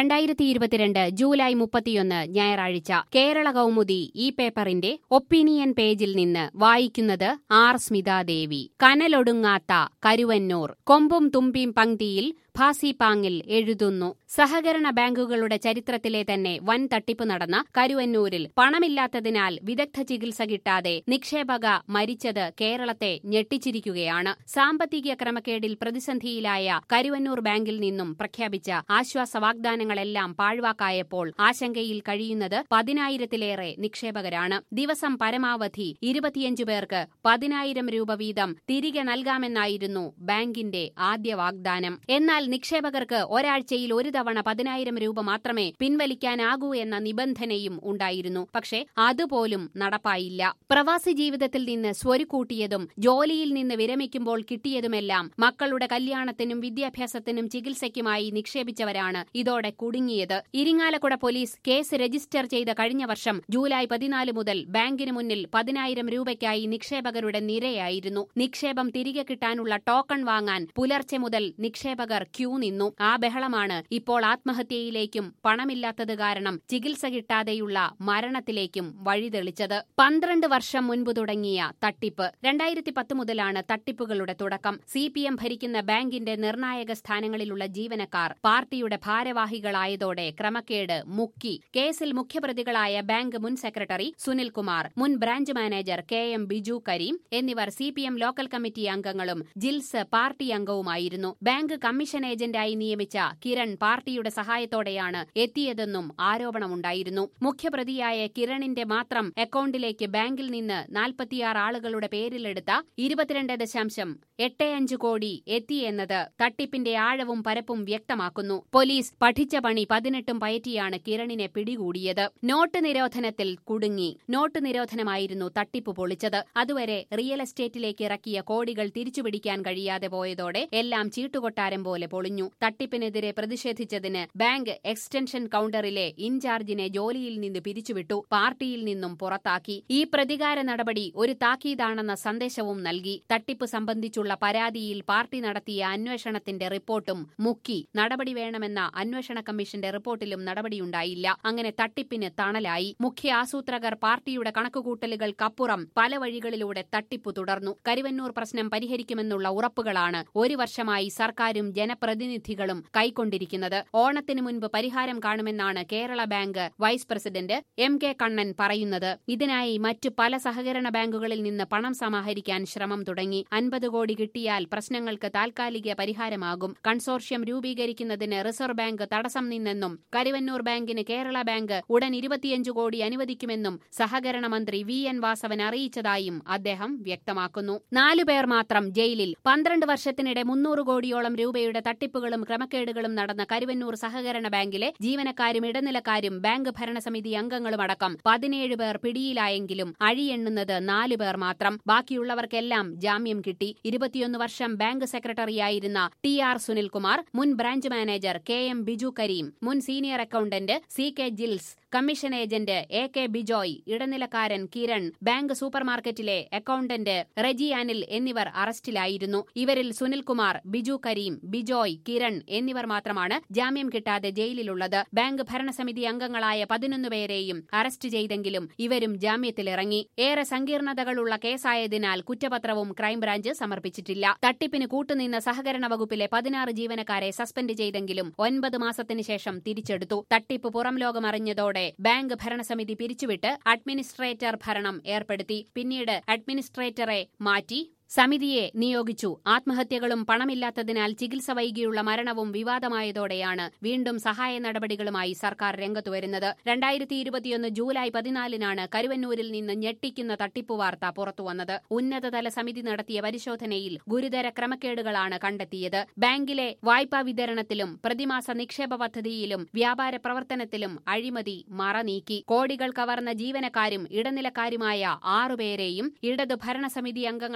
രണ്ടായിരത്തി ഇരുപത്തിരണ്ട് ജൂലൈ മുപ്പത്തിയൊന്ന് ഞായറാഴ്ച കേരള കൗമുദി ഈ പേപ്പറിന്റെ ഒപ്പീനിയൻ പേജിൽ നിന്ന് വായിക്കുന്നത് ആർ സ്മിതാദേവി കനലൊടുങ്ങാത്ത കരുവന്നൂർ കൊമ്പും തുമ്പിയും പങ്ക്തിയിൽ ഭാസിപാങ്ങിൽ എഴുതുന്നു സഹകരണ ബാങ്കുകളുടെ ചരിത്രത്തിലെ തന്നെ വൻ തട്ടിപ്പ് നടന്ന കരുവന്നൂരിൽ പണമില്ലാത്തതിനാൽ വിദഗ്ധ ചികിത്സ കിട്ടാതെ നിക്ഷേപക മരിച്ചത് കേരളത്തെ ഞെട്ടിച്ചിരിക്കുകയാണ് സാമ്പത്തിക ക്രമക്കേടിൽ പ്രതിസന്ധിയിലായ കരുവന്നൂർ ബാങ്കിൽ നിന്നും പ്രഖ്യാപിച്ച ആശ്വാസ വാഗ്ദാനങ്ങളെല്ലാം പാഴ്വാക്കായപ്പോൾ ആശങ്കയിൽ കഴിയുന്നത് പതിനായിരത്തിലേറെ നിക്ഷേപകരാണ് ദിവസം പരമാവധി ഇരുപത്തിയഞ്ചു പേർക്ക് പതിനായിരം രൂപ വീതം തിരികെ നൽകാമെന്നായിരുന്നു ബാങ്കിന്റെ ആദ്യ വാഗ്ദാനം എന്നാൽ നിക്ഷേപകർക്ക് ഒരാഴ്ചയിൽ ഒരു തവണ പതിനായിരം രൂപ മാത്രമേ പിൻവലിക്കാനാകൂ എന്ന നിബന്ധനയും ഉണ്ടായിരുന്നു പക്ഷേ അതുപോലും നടപ്പായില്ല പ്രവാസി ജീവിതത്തിൽ നിന്ന് സ്വരുക്കൂട്ടിയതും ജോലിയിൽ നിന്ന് വിരമിക്കുമ്പോൾ കിട്ടിയതുമെല്ലാം മക്കളുടെ കല്യാണത്തിനും വിദ്യാഭ്യാസത്തിനും ചികിത്സയ്ക്കുമായി നിക്ഷേപിച്ചവരാണ് ഇതോടെ കുടുങ്ങിയത് ഇരിങ്ങാലക്കുട പോലീസ് കേസ് രജിസ്റ്റർ ചെയ്ത കഴിഞ്ഞ വർഷം ജൂലൈ പതിനാല് മുതൽ ബാങ്കിന് മുന്നിൽ പതിനായിരം രൂപയ്ക്കായി നിക്ഷേപകരുടെ നിരയായിരുന്നു നിക്ഷേപം തിരികെ കിട്ടാനുള്ള ടോക്കൺ വാങ്ങാൻ പുലർച്ചെ മുതൽ നിക്ഷേപകർ ക്യൂ നിന്നു ആ ബഹളമാണ് ഇപ്പോൾ ആത്മഹത്യയിലേക്കും പണമില്ലാത്തത് കാരണം ചികിത്സ കിട്ടാതെയുള്ള മരണത്തിലേക്കും വഴിതെളിച്ചത് പന്ത്രണ്ട് വർഷം മുൻപ് തുടങ്ങിയ തട്ടിപ്പ് രണ്ടായിരത്തി പത്ത് മുതലാണ് തട്ടിപ്പുകളുടെ തുടക്കം സി പി എം ഭരിക്കുന്ന ബാങ്കിന്റെ നിർണായക സ്ഥാനങ്ങളിലുള്ള ജീവനക്കാർ പാർട്ടിയുടെ ഭാരവാഹികളായതോടെ ക്രമക്കേട് മുക്കി കേസിൽ മുഖ്യപ്രതികളായ ബാങ്ക് മുൻ സെക്രട്ടറി സുനിൽകുമാർ മുൻ branch manager K M Biju Kareem എന്നിവർ C P M local committee അംഗങ്ങളും ജിൽസ് പാർട്ടി അംഗവുമായിരുന്നു ബാങ്ക് കമ്മീഷൻ ഏജന്റായി നിയമിച്ച കിരൺ പാർട്ടിയുടെ സഹായത്തോടെയാണ് എത്തിയതെന്നും ആരോപണമുണ്ടായിരുന്നു മുഖ്യപ്രതിയായ കിരണിന്റെ മാത്രം അക്കൌണ്ടിലേക്ക് ബാങ്കിൽ നിന്ന് നാൽപ്പത്തിയാറ് ആളുകളുടെ പേരിലെടുത്ത ഇരുപത്തിരണ്ട് ദശാംശം എട്ട് അഞ്ച് കോടി എത്തിയെന്നത് തട്ടിപ്പിന്റെ ആഴവും പരപ്പും വ്യക്തമാക്കുന്നു പോലീസ് പഠിച്ച പണി പതിനെട്ടും പയറ്റിയാണ് കിരണിനെ പിടികൂടിയത് നോട്ട് നിരോധനത്തിൽ കുടുങ്ങി നോട്ട് നിരോധനമായിരുന്നു തട്ടിപ്പ് പൊളിച്ചത് അതുവരെ റിയൽ എസ്റ്റേറ്റിലേക്ക് ഇറക്കിയ കോടികൾ തിരിച്ചുപിടിക്കാൻ കഴിയാതെ പോയതോടെ എല്ലാം ചീട്ടുകൊട്ടാരം പോലെ പൊളിഞ്ഞു തട്ടിപ്പിനെതിരെ പ്രതിഷേധിച്ചതിന് ബാങ്ക് എക്സ്റ്റൻഷൻ കൌണ്ടറിലെ ഇൻചാർജിനെ ജോലിയിൽ നിന്ന് പിരിച്ചുവിട്ടു പാർട്ടിയിൽ നിന്നും പുറത്താക്കി ഈ പ്രതികാര നടപടി ഒരു താക്കീതാണെന്ന സന്ദേശവും നൽകി തട്ടിപ്പ് സംബന്ധിച്ചുള്ള പരാതിയിൽ പാർട്ടി നടത്തിയ അന്വേഷണത്തിന്റെ റിപ്പോർട്ടും മുക്കി നടപടി വേണമെന്ന അന്വേഷണ കമ്മീഷന്റെ റിപ്പോർട്ടിലും നടപടിയുണ്ടായില്ല അങ്ങനെ തട്ടിപ്പിന് തണലായി മുഖ്യ ആസൂത്രകർ പാർട്ടിയുടെ കണക്കുകൂട്ടലുകൾക്കപ്പുറം പല വഴികളിലൂടെ തട്ടിപ്പ് തുടർന്നു കരുവന്നൂർ പ്രശ്നം പരിഹരിക്കുമെന്നുള്ള ഉറപ്പുകളാണ് ഒരു വർഷമായി സർക്കാരും ജനപ്രതിനിധികളും കൈക്കൊണ്ടിരിക്കുന്നത് ഓണത്തിന് മുൻപ് പരിഹാരം കാണുമെന്നാണ് Kerala bank vice president M K Kannan പറയുന്നത് ഇതിനായി മറ്റു പല സഹകരണ ബാങ്കുകളിൽ നിന്ന് പണം സമാഹരിക്കാൻ ശ്രമം തുടങ്ങി അൻപത് കോടി കിട്ടിയാൽ പ്രശ്നങ്ങൾക്ക് താൽക്കാലിക പരിഹാരമാകും കൺസോർഷ്യം രൂപീകരിക്കുന്നതിന് റിസർവ് ബാങ്ക് തടസ്സം നിന്നെന്നും കരുവന്നൂർ ബാങ്കിന് കേരള ബാങ്ക് ഉടൻ ഇരുപത്തിയഞ്ചു കോടി അനുവദിക്കുമെന്നും സഹകരണ മന്ത്രി വി എൻ വാസവൻ അറിയിച്ചതായും അദ്ദേഹം വ്യക്തമാക്കുന്നു നാലുപേർ മാത്രം ജയിലിൽ പന്ത്രണ്ട് വർഷത്തിനിടെ മുന്നൂറ് കോടിയോളം രൂപയുടെ തട്ടിപ്പുകളും ക്രമക്കേടുകളും നടന്ന കരുവന്നൂർ സഹകരണ ബാങ്കിലെ ജീവനക്കാരും ഇടനിലക്കാരും ബാങ്ക് ഭരണസമിതി അംഗങ്ങളുമടക്കം പതിനേഴ് പേർ പിടിയിലായെങ്കിലും അഴിയെണ്ണുന്നത് നാലു പേർ മാത്രം ബാക്കിയുള്ളവർക്കെല്ലാം ജാമ്യം കിട്ടി ഇരുപത്തിയൊന്ന് വർഷം ബാങ്ക് സെക്രട്ടറിയായിരുന്ന ടി ആർ സുനിൽകുമാർ മുൻ branch manager K M Biju Kareem മുൻ senior accountant C K Jils commission agent A K Bijoy ഇടനിലക്കാരൻ കിരൺ ബാങ്ക് സൂപ്പർമാർക്കറ്റിലെ അക്കൌണ്ടന്റ് റെജി അനിൽ എന്നിവർ അറസ്റ്റിലായിരുന്നു ഇവരിൽ സുനിൽകുമാർ ബിജു കരീം ബിജോയ് കിരൺ എന്നിവർ മാത്രമാണ് ജാമ്യം കിട്ടാതെ ജയിലിലുള്ളത് ബാങ്ക് ഭരണസമിതി അംഗങ്ങളായ പതിനൊന്ന് പേരെയും അറസ്റ്റ് ചെയ്തെങ്കിലും ഇവരും ജാമ്യത്തിലിറങ്ങി ഏറെ സങ്കീർണതകളുള്ള കേസായതിനാൽ കുറ്റപത്രവും ക്രൈംബ്രാഞ്ച് സമർപ്പിച്ചിട്ടില്ല തട്ടിപ്പിന് കൂട്ടുനിന്ന സഹകരണ വകുപ്പിലെ പതിനാറ് ജീവനക്കാരെ സസ്പെൻഡ് ചെയ്തെങ്കിലും ഒൻപത് മാസത്തിന് ശേഷം തിരിച്ചെടുത്തു തട്ടിപ്പ് പുറം ലോകമറിഞ്ഞതോടെ ബാങ്ക് ഭരണസമിതി പിരിച്ചുവിട്ട് അഡ്മിനിസ്ട്രേറ്റർ ഭരണം ഏർപ്പെടുത്തി പിന്നീട് അഡ്മിനിസ്ട്രേറ്ററെ മാറ്റി സമിതിയെ നിയോഗിച്ചു ആത്മഹത്യകളും പണമില്ലാത്തതിനാൽ ചികിത്സ വൈകിയുള്ള മരണവും വിവാദമായതോടെയാണ് വീണ്ടും സഹായ നടപടികളുമായി സർക്കാർ രംഗത്തുവരുന്നത് രണ്ടായിരത്തി ഇരുപത്തിയൊന്ന് ജൂലൈ പതിനാലിനാണ് കരുവന്നൂരിൽ നിന്ന് ഞെട്ടിക്കുന്ന തട്ടിപ്പ് വാർത്ത പുറത്തുവന്നത് ഉന്നതതല സമിതി നടത്തിയ പരിശോധനയിൽ ഗുരുതര ക്രമക്കേടുകളാണ് കണ്ടെത്തിയത് ബാങ്കിലെ വായ്പാ വിതരണത്തിലും പ്രതിമാസ നിക്ഷേപ പദ്ധതിയിലും വ്യാപാര പ്രവർത്തനത്തിലും അഴിമതി മറനീക്കി കോടികൾ കവർന്ന ജീവനക്കാരും ഇടനിലക്കാരുമായ ആറുപേരെയും ഇടതു ഭരണസമിതി അംഗങ്ങളായ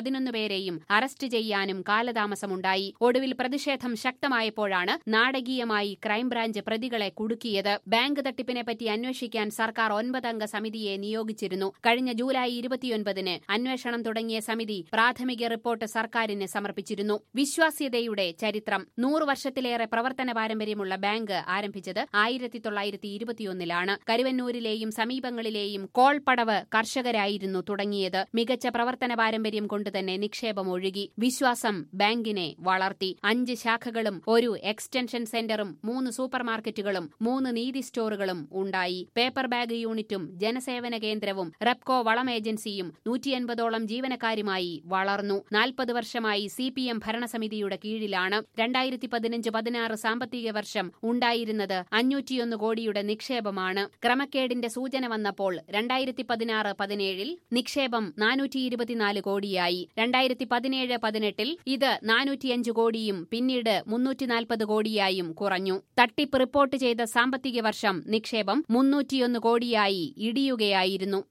പതിനൊന്ന് പേരെയും അറസ്റ്റ് ചെയ്യാനും കാലതാമസമുണ്ടായി ഒടുവിൽ പ്രതിഷേധം ശക്തമായപ്പോഴാണ് നാടകീയമായി ക്രൈംബ്രാഞ്ച് പ്രതികളെ കുടുക്കിയത് ബാങ്ക് തട്ടിപ്പിനെപ്പറ്റി അന്വേഷിക്കാൻ സർക്കാർ ഒൻപതംഗ സമിതിയെ നിയോഗിച്ചിരുന്നു കഴിഞ്ഞ ജൂലൈ ഇരുപത്തിയൊൻപതിന് അന്വേഷണം തുടങ്ങിയ സമിതി പ്രാഥമിക റിപ്പോർട്ട് സർക്കാരിന് സമർപ്പിച്ചിരുന്നു വിശ്വാസ്യതയുടെ ചരിത്രം നൂറ് വർഷത്തിലേറെ പ്രവർത്തന പാരമ്പര്യമുള്ള ബാങ്ക് ആരംഭിച്ചത് ആയിരത്തി തൊള്ളായിരത്തി ഇരുപത്തിയൊന്നിലാണ് കരുവന്നൂരിലെയും സമീപങ്ങളിലെയും കോൾപടവ് കർഷകരായിരുന്നു തുടങ്ങിയത് മികച്ച പ്രവർത്തന പാരമ്പര്യം കൊണ്ടുതന്നെ നിക്ഷേപം ഒഴുകി വിശ്വാസം ബാങ്കിനെ വളർത്തി അഞ്ച് ശാഖകളും ഒരു എക്സ്റ്റൻഷൻ സെന്ററും മൂന്ന് സൂപ്പർമാർക്കറ്റുകളും മൂന്ന് നീതി സ്റ്റോറുകളും ഉണ്ടായി പേപ്പർ ബാഗ് യൂണിറ്റും ജനസേവന കേന്ദ്രവും റെപ്കോ വളം ഏജൻസിയും നൂറ്റിയൻപതോളം ജീവനക്കാരുമായി വളർന്നു നാൽപ്പത് വർഷമായി സി പി എം ഭരണസമിതിയുടെ കീഴിലാണ് രണ്ടായിരത്തി പതിനഞ്ച് പതിനാറ് സാമ്പത്തിക വർഷം ഉണ്ടായിരുന്നത് അഞ്ഞൂറ്റിയൊന്ന് കോടിയുടെ നിക്ഷേപമാണ് ക്രമക്കേടിന്റെ സൂചന വന്നപ്പോൾ രണ്ടായിരത്തി പതിനാറ് പതിനേഴിൽ നിക്ഷേപം നാനൂറ്റി ഇരുപത്തിനാല് കോടിയായി രണ്ടായിരത്തി പതിനേഴ് പതിനെട്ടിൽ ഇത് നാനൂറ്റിയഞ്ച് കോടിയും പിന്നീട് മുന്നൂറ്റി നാൽപ്പത് കോടിയായും കുറഞ്ഞു തട്ടിപ്പ് റിപ്പോർട്ട് ചെയ്ത സാമ്പത്തിക വർഷം നിക്ഷേപം മുന്നൂറ്റിയൊന്ന് കോടിയായി ഇടിയുകയായിരുന്നു